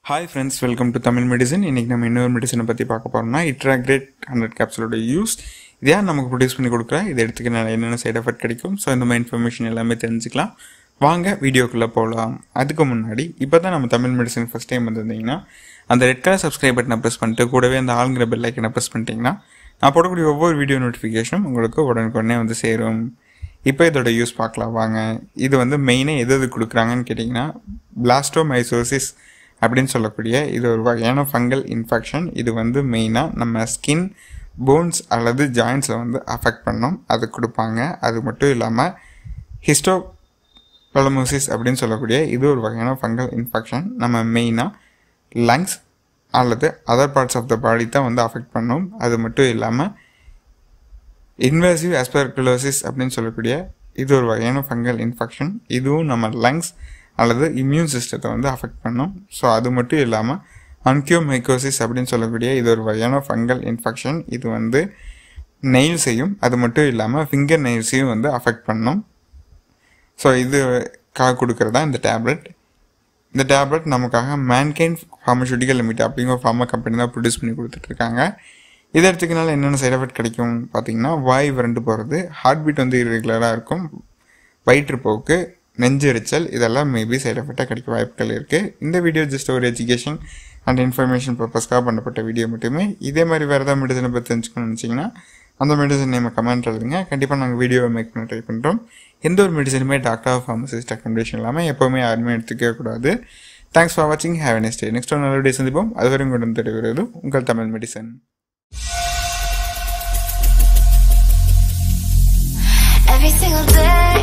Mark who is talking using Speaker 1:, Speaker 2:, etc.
Speaker 1: hi friends welcome to Tamil Medicine இன்றைக்கி நம்ம இன்னொரு மெடிசனை பற்றி பார்க்க போகிறோம்னா இட்ராக்ரேட் ஹண்ட்ரட் கேப்சலோட யூஸ் இதை யார் நமக்கு ப்ரொடியூஸ் பண்ணி கொடுக்குறா இதை எடுத்துக்கனால என்னென்ன சைட் எஃபெக்ட் கிடைக்கும் ஸோ இந்த மாதிரி இன்ஃபர்மேஷன் எல்லாமே தெரிஞ்சுக்கலாம் வாங்க வீடியோக்குள்ளே போகலாம் அதுக்கு முன்னாடி இப்போ தான் நம்ம தமிழ் மெடிசன் ஃபஸ்ட் டைம் வந்திருந்தீங்கன்னா அந்த ரெட் கலர் சப்ஸ்கிரைப் பட்டனை ப்ரெஸ் பண்ணிட்டு கூடவே அந்த ஆளுங்கிற பெல் ஐக்கனை ப்ரெஸ் பண்ணிட்டீங்கன்னா நான் போடக்கூடிய ஒவ்வொரு வீடியோ நோட்டிஃபிகேஷனும் உங்களுக்கு உடனுக்குடனே வந்து சேரும் இப்போ இதோட யூஸ் பார்க்கலாம் வாங்க இது வந்து மெயினாக எது எது கொடுக்குறாங்கன்னு கேட்டிங்கன்னா பிளாஸ்டோமைசோசிஸ் அப்படின்னு சொல்லக்கூடிய இது ஒரு வகையான ஃபங்கல் இன்ஃபெக்ஷன் இது வந்து மெயினாக நம்ம ஸ்கின் போன்ஸ் அல்லது ஜாயின்ஸை வந்து அஃபெக்ட் பண்ணும் அது கொடுப்பாங்க அது மட்டும் இல்லாமல் ஹிஸ்டோ பலமோசிஸ் அப்படின்னு சொல்லக்கூடிய இது ஒரு வகையான ஃபங்கல் இன்ஃபெக்ஷன் நம்ம மெயினாக லங்ஸ் அல்லது other parts of the body தான் வந்து அஃபெக்ட் பண்ணும் அது மட்டும் இல்லாமல் இன்வேசிவ் ஆஸ்பெர்குலோசிஸ் அப்படின்னு சொல்லக்கூடிய இது ஒரு வகையான ஃபங்கல் இன்ஃபெக்ஷன் இதுவும் நம்ம லங்ஸ் அல்லது இம்யூன் சிஸ்டத்தை வந்து அஃபெக்ட் பண்ணும் ஸோ அது மட்டும் இல்லாமல் அன்கியோமைக்கோசிஸ் அப்படின்னு சொல்லக்கூடிய இது ஒரு வகையான ஃபங்கல் இன்ஃபெக்ஷன் இது வந்து நெயில்ஸையும் அது மட்டும் இல்லாமல் ஃபிங்கர் நெயில்ஸையும் வந்து அஃபெக்ட் பண்ணும் ஸோ இதுக்காக கொடுக்குறதா இந்த டேப்லெட் இந்த டேப்லெட் நமக்காக மேன்கைன் ஃபார்மசூட்டிக்கல் லிமிட் அப்படிங்கிற ஃபார்மா கம்பெனி தான் ப்ரொடியூஸ் பண்ணி கொடுத்துட்ருக்காங்க இதை எடுத்துக்கனால என்னென்ன சைட் எஃபெக்ட் கிடைக்கும் பார்த்தீங்கன்னா வாய் வறண்டு போகிறது ஹார்ட் பீட் வந்து இரெகுலராக இருக்கும் வயிற்றுப்போக்கு நெஞ்செரிச்சல் இதெல்லாம் மேபி சைட் எஃபெக்டாக கிடைக்க வாய்ப்புகள் இருக்குது இந்த வீடியோ ஜஸ்ட் ஒரு எஜுகேஷன் அண்ட் இன்ஃபர்மேஷன் பர்பஸ்க்காக பண்ணப்பட்ட வீடியோ மட்டுமே இதே மாதிரி வேறு ஏதாவது மெடிசனை பற்றி தெரிஞ்சுக்கணும்னு நினச்சிங்கன்னா அந்த மெடிசன் நேம் கமெண்ட் எழுதுங்க கண்டிப்பாக நாங்கள் வீடியோவை மேக் பண்ண ட்ரை பண்ணுறோம் எந்த ஒரு மெடிசனுமே டாக்டர் ஃபார்மசிஸ்ட் ரெக்கமெண்டேஷன் இல்லாமல் எப்போவுமே யாருமே எடுத்துக்கவே கூடாது தேங்க்ஸ் ஃபார் வாட்சிங் ஹேவ் நெக்ஸ்ட் டே நெக்ஸ்ட் ஒரு நல்ல வீடியோ சந்திப்போம் அதுவரை உங்களிடம் தெரிவிக்கிறது உங்கள் Tamil Medicine
Speaker 2: Every single day